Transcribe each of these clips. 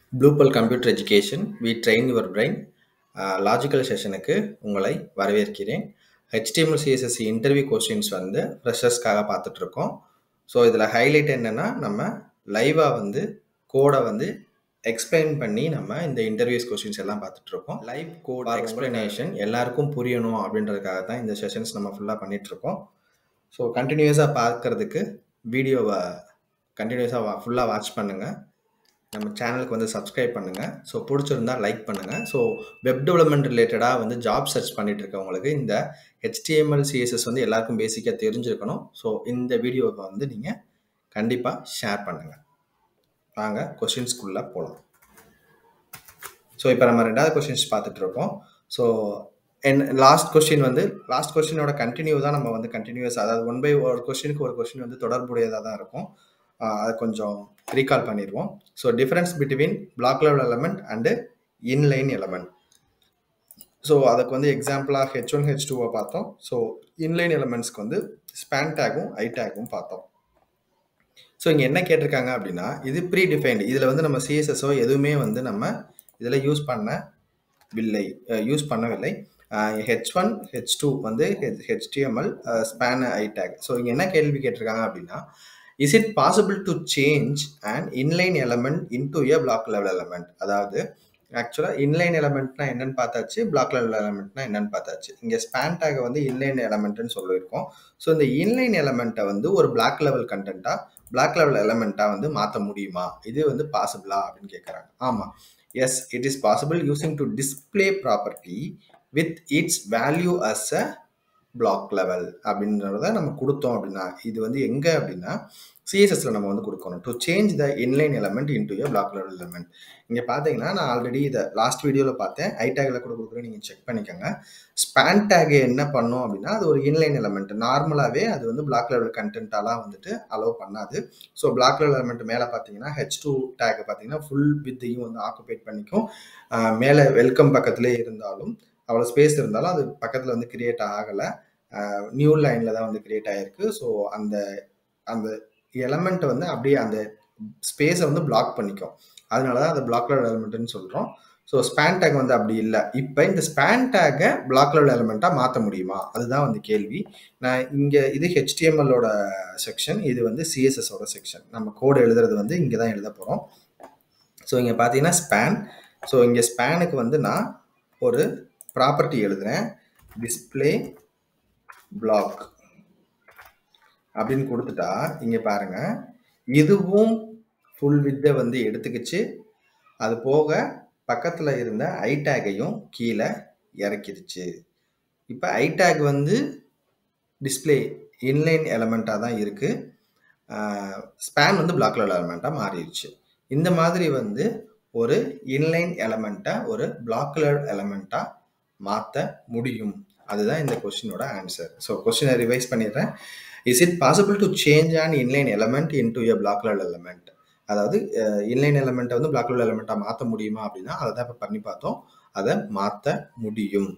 ப்ளூபல் computer education we train your brain logical செஷனுக்கு உங்களை வரவேற்கிறேன் ஹெச்டிஎம்எல் சிஎஸ்எஸ்சி இன்டர்வியூ கொஸ்டின்ஸ் வந்து ஃப்ரெஷர்ஸ்க்காக பார்த்துட்ருக்கோம் ஸோ இதில் ஹைலைட் என்னென்னா நம்ம லைவாக வந்து கோடை வந்து எக்ஸ்பிளைன் பண்ணி நம்ம இந்த இன்டர்வியூஸ் கொஸ்டின்ஸ் எல்லாம் பார்த்துட்ருக்கோம் லைவ் கோட் எக்ஸ்பிளனேஷன் எல்லாருக்கும் புரியணும் அப்படின்றதுக்காக தான் இந்த செஷன்ஸ் நம்ம ஃபுல்லாக பண்ணிகிட்ருக்கோம் ஸோ கண்டினியூஸாக பார்க்கறதுக்கு வீடியோவை கண்டினியூஸாக ஃபுல்லாக வாட்ச் பண்ணுங்கள் நம்ம சேனலுக்கு வந்து சப்ஸ்கிரைப் பண்ணுங்கள் ஸோ பிடிச்சிருந்தா லைக் பண்ணுங்கள் ஸோ வெப் டெவலப்மெண்ட் ரிலேட்டடாக வந்து ஜாப் சர்ச் பண்ணிட்டு இருக்கவங்களுக்கு இந்த ஹெச்டிஎம்எல் சிஎஸ்எஸ் வந்து எல்லாருக்கும் பேசிக்காக தெரிஞ்சிருக்கணும் ஸோ இந்த வீடியோவை வந்து நீங்கள் கண்டிப்பாக ஷேர் பண்ணுங்கள் வாங்க கொஷின்ஸ்குள்ளே போகலாம் ஸோ இப்போ நம்ம ரெண்டாவது கொஷின்ஸ் பார்த்துட்டு இருக்கோம் ஸோ என் லாஸ்ட் கொஸ்டின் வந்து லாஸ்ட் கொஸ்டினோட கண்டினியூ தான் நம்ம வந்து கண்டினியூஸ் அதாவது ஒன் பை ஒரு கொஸ்டினுக்கு ஒரு கொஸ்டின் வந்து தொடர்புடையதாக தான் இருக்கும் அதை கொஞ்சம் ரீகால் பண்ணிடுவோம் so difference between block level element and inline element so அதுக்கு வந்து எக்ஸாம்பிளாக ஹெச் ஒன் ஹெச் டூவை பார்த்தோம் ஸோ இன்லைன் எலமெண்ட்ஸ்க்கு வந்து ஸ்பேன் டேகும் ஐ டேகும் பார்த்தோம் ஸோ இங்கே என்ன கேட்டிருக்காங்க அப்படின்னா இது ப்ரீ டிஃபைன்டு இதில் வந்து நம்ம சிஎஸ்எஸ்ஓ எதுவுமே வந்து நம்ம இதில் யூஸ் பண்ணவில்லை யூஸ் பண்ணவில்லை ஹெச் ஒன் ஹெச் டூ வந்து H HTML span I tag so இங்கே என்ன கேள்வி கேட்டிருக்காங்க அப்படின்னா is it possible to change and inline element into a block level element அதாவது ஆக்சுவலாக இன்லைன் எலமெண்ட்னா என்னன்னு பார்த்தாச்சு பிளாக் லெவல் எலமெண்ட்னா என்னன்னு பார்த்தாச்சு இங்கே ஸ்பேன் டேகை வந்து இன்லைன் எலமெண்ட்னு சொல்லியிருக்கோம் ஸோ இந்த இன்லைன் எலமெண்ட்டை வந்து ஒரு பிளாக் லெவல் கண்டென்ட்டாக பிளாக் லெவல் எலமெண்ட்டாக வந்து மாற்ற முடியுமா இது வந்து பாசிபிளா அப்படின்னு கேட்குறாங்க ஆமாம் yes it is possible using to display property with its value as a block level அப்படின்றத நம்ம கொடுத்தோம் அப்படின்னா இது வந்து எங்கே அப்படின்னா சிஎஸ்எஸ்ல நம்ம வந்து கொடுக்கணும் to change the inline element into a block level element இங்கே பார்த்தீங்கன்னா நான் ஆல்ரெடி இதை லாஸ்ட் வீடியோவில் பார்த்தேன் ஐ டேக்கில் கூட கொடுக்குறேன் நீங்கள் செக் பண்ணிக்கோங்க ஸ்பேன் டேக் என்ன பண்ணோம் அப்படின்னா அது ஒரு இன்லைன் எலமெண்ட் நார்மலாகவே அது வந்து பிளாக் லெவல் கண்டென்ட்டாலாம் வந்துட்டு அலோவ் பண்ணாது ஸோ பிளாக் லெவல் எலமெண்ட் மேலே பார்த்தீங்கன்னா ஹெச் டூ டேக் பார்த்தீங்கன்னா ஃபுல் வித்தையும் வந்து ஆக்குபேட் பண்ணிக்கும் மேலே வெல்கம் பக்கத்துலேயே இருந்தாலும் அவ்வளோ ஸ்பேஸ் இருந்தாலும் அது பக்கத்தில் வந்து கிரியேட் ஆகலை நியூ லைனில் தான் வந்து கிரியேட் ஆகிருக்கு ஸோ அந்த அந்த எலமெண்ட் வந்து அப்படியே அந்த ஸ்பேஸை வந்து பிளாக் பண்ணிக்கும் அதனால தான் அதை பிளாக் லெவல் எலமெண்ட்னு சொல்கிறோம் ஸோ ஸ்பேன் டேக் வந்து அப்படி இல்லை இப்போ இந்த ஸ்பேன் டேக்கை பிளாக் லெவல் எலமெண்ட்டாக மாற்ற முடியுமா அதுதான் வந்து கேள்வி நான் இங்கே இது ஹெச்டிஎம்எல்லோட செக்ஷன் இது வந்து சிஎஸ்எஸோட செக்ஷன் நம்ம கோடு எழுதுறது வந்து இங்கே தான் எழுத போகிறோம் ஸோ இங்கே பார்த்தீங்கன்னா ஸ்பேன் ஸோ இங்கே ஸ்பேனுக்கு வந்து நான் ஒரு ப்ராப்பர்ட்டி எழுதுறேன் டிஸ்பிளே பிளாக் அப்படின்னு கொடுத்துட்டா இங்கே பாருங்க இதுவும் ஃபுல் வித்தை வந்து எடுத்துக்கிச்சு அது போக பக்கத்தில் இருந்த ஐ டேக்கையும் கீழே இறக்கிடுச்சு இப்போ ஐ டேக் வந்து டிஸ்பிளே இன்லைன் எலமெண்ட்டாக தான் இருக்குது ஸ்பேன் வந்து பிளாக் லெவல் எலமெண்ட்டாக மாறிடுச்சு இந்த மாதிரி வந்து ஒரு இன்லைன் எலமெண்ட்டை ஒரு பிளாக் லெவல் எலமெண்ட்டாக மாற்ற முடியும் அதுதான் இந்த கொஸ்டினோட ஆன்சர் ஸோ கொஸ்டினை ரிவைஸ் பண்ணிடுறேன் is it possible to change and inline element into a block level element அதாவது இன்லைன் எலமெண்ட்டை வந்து பிளாக் லெவல் எலமெண்ட்டாக மாற்ற முடியுமா அப்படின்னா அதை தான் இப்போ பண்ணி பார்த்தோம் அதை மாற்ற முடியும்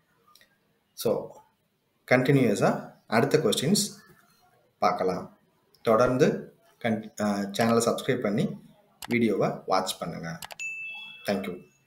ஸோ கண்டினியூஸாக அடுத்த கொஸ்டின்ஸ் பார்க்கலாம் தொடர்ந்து கன் சேனலை சப்ஸ்கிரைப் பண்ணி வீடியோவை வாட்ச் பண்ணுங்கள் தேங்க்யூ